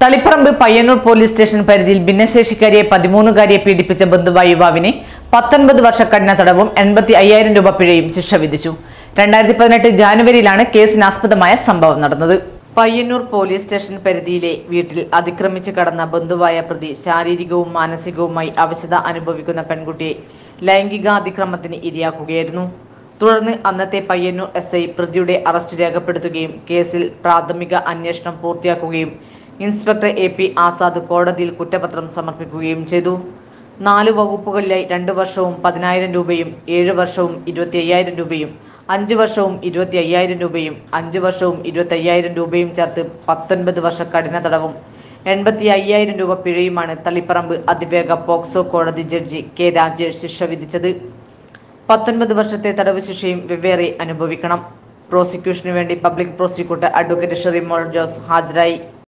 Taliparamba Payyanur police station പരിധിയിൽ ഭിന്നശേഷിക്കാരിയെ പതിമൂന്നുകാരിയെ പീഡിപ്പിച്ച ബന്ധുവായ യുവാവിനെ പത്തൊൻപത് വർഷ കഠിന തടവും എൺപത്തി അയ്യായിരം രൂപ പിഴയും ശിക്ഷ വിധിച്ചു രണ്ടായിരത്തി പതിനെട്ട് ജാനുവരിയിലാണ് കേസിനാസ്പദമായ സംഭവം നടന്നത് പയ്യന്നൂർ പോലീസ് സ്റ്റേഷൻ പരിധിയിലെ വീട്ടിൽ അതിക്രമിച്ച് കടന്ന ബന്ധുവായ പ്രതി ശാരീരികവും മാനസികവുമായി അവശത അനുഭവിക്കുന്ന പെൺകുട്ടിയെ ലൈംഗികാതിക്രമത്തിന് ഇരയാക്കുകയായിരുന്നു തുടർന്ന് അന്നത്തെ പയ്യന്നൂർ എസ് ഐ പ്രതിയുടെ അറസ്റ്റ് രേഖപ്പെടുത്തുകയും കേസിൽ പ്രാഥമിക അന്വേഷണം പൂർത്തിയാക്കുകയും ഇൻസ്പെക്ടർ എ പി ആസാദ് കോടതിയിൽ കുറ്റപത്രം സമർപ്പിക്കുകയും ചെയ്തു നാല് വകുപ്പുകളിലായി രണ്ട് വർഷവും പതിനായിരം രൂപയും ഏഴ് വർഷവും ഇരുപത്തി അയ്യായിരം രൂപയും അഞ്ച് വർഷവും ഇരുപത്തി അയ്യായിരം രൂപയും അഞ്ച് വർഷവും ഇരുപത്തി അയ്യായിരം രൂപയും ചേർത്ത് പത്തൊൻപത് വർഷ കഠിന തടവും എൺപത്തി അയ്യായിരം രൂപ പിഴയുമാണ് തളിപ്പറമ്പ് അതിവേഗ പോക്സോ കോടതി ജഡ്ജി കെ രാജേഷ് ശിക്ഷ വിധിച്ചത് പത്തൊൻപത് വർഷത്തെ തടവ് ശിക്ഷയും വെവ്വേറെ അനുഭവിക്കണം പ്രോസിക്യൂഷനു വേണ്ടി public prosecutor advocate Sherimol Jose ഹാജരായി